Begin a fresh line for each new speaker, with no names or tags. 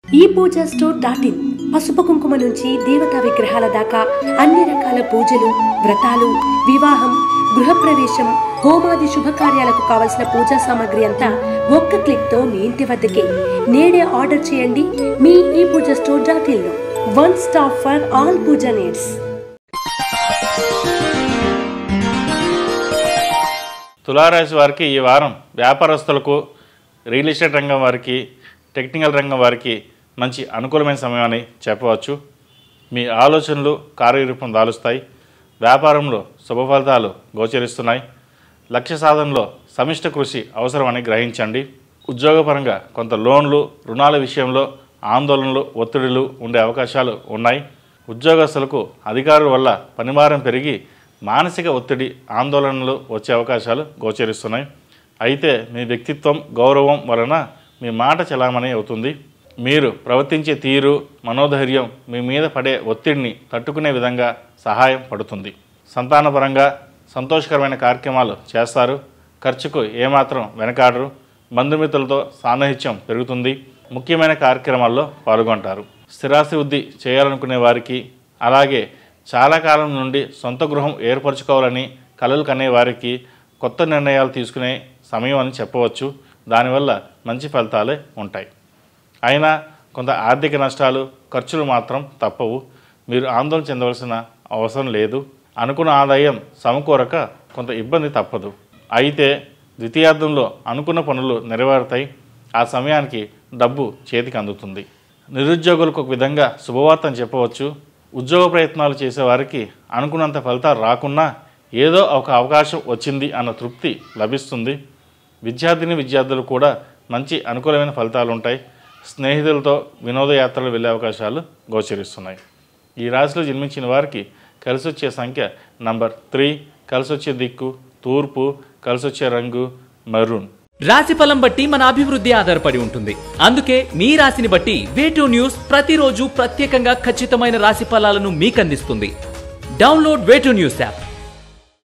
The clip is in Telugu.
ఈ పూజ స్టోర్ డాట్ ఇన్ పసుపు కుంకుమ నుంచి దేవతా విగ్రహాల దాకా అన్ని రకాల పూజలు వ్రతాలు వివాహం గృహప్రవేశం హోమాది శుభకార్యాలకు కావలసిన పూజా సామాగ్రి అంతా ఒక్క క్లిక్ తో మీ ఇంటి వద్దకే నేడే ఆర్డర్ చేయండి మీ ఈ పూజ స్టోర్ డాట్ ఇన్ లో one stop for all puja needs
తులారాశి వారికి ఈ వారం వ్యాపారస్తులకు రియల్ ఎస్టేట్ రంగం వారికి టెక్నికల్ రంగం వారికి మంచి అనుకూలమైన సమయం అని చెప్పవచ్చు మీ ఆలోచనలు కార్యరూపం దాలుస్తాయి వ్యాపారంలో శుభ ఫలితాలు గోచరిస్తున్నాయి లక్ష్య సాధనలో సమిష్ట కృషి అవసరమని గ్రహించండి ఉద్యోగపరంగా కొంత లోన్లు రుణాల విషయంలో ఆందోళనలు ఒత్తిడులు ఉండే అవకాశాలు ఉన్నాయి ఉద్యోగస్తులకు అధికారుల వల్ల పనిభారం పెరిగి మానసిక ఒత్తిడి ఆందోళనలు వచ్చే అవకాశాలు గోచరిస్తున్నాయి అయితే మీ వ్యక్తిత్వం గౌరవం వలన మీ మాట చలామణి అవుతుంది మీరు ప్రవర్తించే తీరు మనోధైర్యం మీ మీద పడే ఒత్తిడిని తట్టుకునే విధంగా సహాయం పడుతుంది సంతానపరంగా సంతోషకరమైన కార్యక్రమాలు చేస్తారు ఖర్చుకు ఏమాత్రం వెనకాడరు బంధుమిత్రులతో సాన్నిహిత్యం పెరుగుతుంది ముఖ్యమైన కార్యక్రమాల్లో పాల్గొంటారు స్థిరాస్తి వృద్ధి చేయాలనుకునే వారికి అలాగే చాలా కాలం నుండి సొంత గృహం ఏర్పరచుకోవాలని కలలు కనే వారికి కొత్త నిర్ణయాలు తీసుకునే సమయం అని చెప్పవచ్చు దానివల్ల మంచి ఫలితాలే ఉంటాయి అయినా కొంత ఆర్థిక నష్టాలు ఖర్చులు మాత్రం తప్పవు మీరు ఆందోళన చెందవలసిన అవసరం లేదు అనుకున్న ఆదాయం సమకూరక కొంత ఇబ్బంది తప్పదు అయితే ద్వితీయార్థంలో అనుకున్న పనులు నెరవేరుతాయి ఆ సమయానికి డబ్బు చేతికి అందుతుంది నిరుద్యోగులకు ఒక విధంగా శుభవార్త అని చెప్పవచ్చు ఉద్యోగ ప్రయత్నాలు చేసేవారికి అనుకున్నంత ఫలితాలు రాకున్నా ఏదో ఒక అవకాశం వచ్చింది అన్న తృప్తి లభిస్తుంది విద్యార్థిని విద్యార్థులు కూడా మంచి అనుకూలమైన ఫలితాలు ఉంటాయి స్నేహితులతో వినోదయాత్రలు వెళ్ళే అవకాశాలు గోచరిస్తున్నాయి ఈ రాశిలో జన్మించిన వారికి కలిసి వచ్చే సంఖ్య నంబర్ త్రీ కలిసి వచ్చే దిక్కు తూర్పు కలిసి వచ్చే రంగు మరూన్
రాశి ఫలం బట్టి మన అభివృద్ధి ఆధారపడి ఉంటుంది అందుకే మీ రాశిని బట్టి వేటూ న్యూస్ ప్రతిరోజు ప్రత్యేకంగా ఖచ్చితమైన రాశి ఫలాలను మీకు అందిస్తుంది డౌన్లోడ్ వేటూ న్యూస్ యాప్